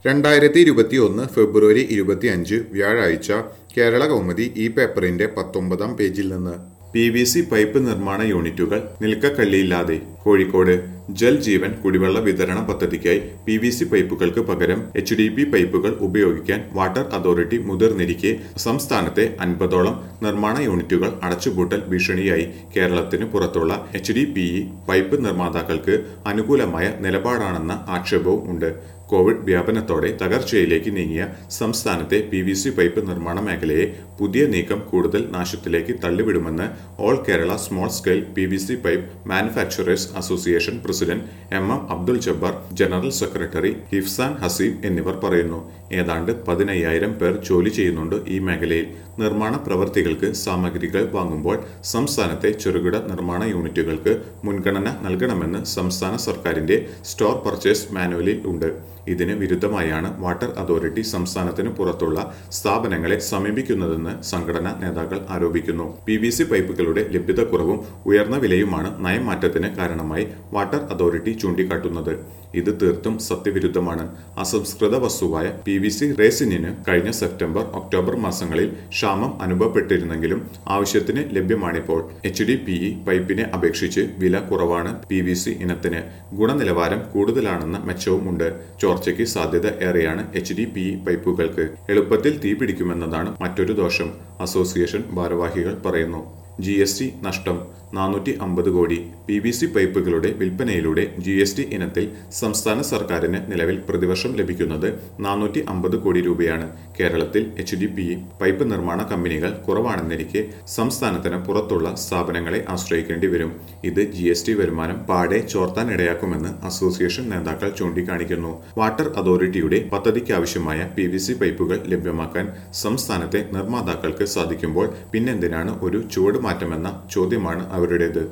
രണ്ടായിരത്തി ഇരുപത്തി ഒന്ന് ഫെബ്രുവരി ഇരുപത്തി അഞ്ച് വ്യാഴാഴ്ച കേരള കൗമുദി ഈ പേപ്പറിന്റെ പത്തൊമ്പതാം പേജിൽ നിന്ന് പി വി സി പൈപ്പ് നിർമ്മാണ യൂണിറ്റുകൾ നിൽക്കക്കള്ളിയില്ലാതെ കോഴിക്കോട് ജൽ ജീവൻ കുടിവെള്ള വിതരണ പദ്ധതിക്കായി പി വി സി പൈപ്പുകൾക്ക് പകരം എച്ച് ഡി പി പൈപ്പുകൾ ഉപയോഗിക്കാൻ വാട്ടർ അതോറിറ്റി മുതിർന്നിരിക്കെ സംസ്ഥാനത്തെ അൻപതോളം നിർമ്മാണ യൂണിറ്റുകൾ അടച്ചുപൂട്ടൽ ഭീഷണിയായി കേരളത്തിന് പുറത്തുള്ള H D P E pipe നിർമ്മാതാക്കൾക്ക് അനുകൂലമായ നിലപാടാണെന്ന ആക്ഷേപവും ഉണ്ട് കോവിഡ് വ്യാപനത്തോടെ തകർച്ചയിലേക്ക് നീങ്ങിയ സംസ്ഥാനത്തെ പി വി സി പൈപ്പ് നിർമ്മാണ മേഖലയെ പുതിയ നീക്കം കൂടുതൽ നാശത്തിലേക്ക് തള്ളിവിടുമെന്ന് all Kerala small scale P V C pipe manufacturers association president M M Abdul Jabbar general secretary Hifsan Haseeb എന്നിവർ പറയുന്നു ഏതാണ്ട് പതിനയ്യായിരം പേർ ജോലി ചെയ്യുന്നുണ്ട് ഈ മേഖലയിൽ നിർമ്മാണ പ്രവർത്തികൾക്ക് സാമഗ്രികൾ വാങ്ങുമ്പോൾ സംസ്ഥാനത്തെ ചെറുകിട നിർമ്മാണ യൂണിറ്റുകൾക്ക് മുൻഗണന നൽകണമെന്ന് സംസ്ഥാന സർക്കാരിന്റെ സ്റ്റോർ പർച്ചേസ് മാനുവലിൽ ഉണ്ട് ഇതിന് വിരുദ്ധമായാണ് വാട്ടർ അതോറിറ്റി സംസ്ഥാനത്തിന് പുറത്തുള്ള സ്ഥാപനങ്ങളെ സമീപിക്കുന്നതെന്ന് സംഘടനാ നേതാക്കൾ ആരോപിക്കുന്നു പി വി സി പൈപ്പുകളുടെ ലഭ്യതക്കുറവും ഉയർന്ന വിലയുമാണ് നയമാറ്റത്തിന് കാരണമായി വാട്ടർ അതോറിറ്റി ചൂണ്ടിക്കാട്ടുന്നത് ഇത് തീർത്തും സത്യവിരുദ്ധമാണ് അസംസ്കൃത വസ്തുവായ പി വി സി റേസിനിന് കഴിഞ്ഞ സെപ്റ്റംബർ ഒക്ടോബർ മാസങ്ങളിൽ ക്ഷാമം അനുഭവപ്പെട്ടിരുന്നെങ്കിലും ആവശ്യത്തിന് ലഭ്യമാണിപ്പോൾ എച്ച് ഡി പി ഇ പൈപ്പിനെ അപേക്ഷിച്ച് വില കുറവാണ് പി വി സി ഇനത്തിന് ഗുണനിലവാരം കൂടുതലാണെന്ന മെച്ചവുമുണ്ട് ചോർച്ചയ്ക്ക് സാധ്യത ഏറെയാണ് എച്ച് ഡി പി ഇ പൈപ്പുകൾക്ക് എളുപ്പത്തിൽ തീ പിടിക്കുമെന്നതാണ് മറ്റൊരു ദോഷം അസോസിയേഷൻ ഭാരവാഹികൾ പറയുന്നു ജി എസ് ടി നഷ്ടം നാനൂറ്റി അമ്പത് കോടി പി വി സി പൈപ്പുകളുടെ വിൽപ്പനയിലൂടെ ജി എസ് ടി ഇനത്തിൽ സംസ്ഥാന സർക്കാരിന് നിലവിൽ പ്രതിവർഷം ലഭിക്കുന്നത് നാനൂറ്റി അമ്പത് കോടി രൂപയാണ് കേരളത്തിൽ എച്ച് ഡി പി പൈപ്പ് നിർമ്മാണ കമ്പനികൾ കുറവാണെന്നിരിക്കെ സംസ്ഥാനത്തിന് പുറത്തുള്ള സ്ഥാപനങ്ങളെ ആശ്രയിക്കേണ്ടി വരും ഇത് ജി എസ് ടി വരുമാനം പാടെ ചോർത്താനിടയാക്കുമെന്ന് അസോസിയേഷൻ നേതാക്കൾ ചൂണ്ടിക്കാണിക്കുന്നു വാട്ടർ അതോറിറ്റിയുടെ പദ്ധതിക്കാവശ്യമായ പി വി സി പൈപ്പുകൾ ലഭ്യമാക്കാൻ സംസ്ഥാനത്തെ നിർമ്മാതാക്കൾക്ക് സാധിക്കുമ്പോൾ പിന്നെന്തിനാണ് ഒരു ചുവടുമാറ്റമെന്ന ചോദ്യമാണ് അവരുടേത്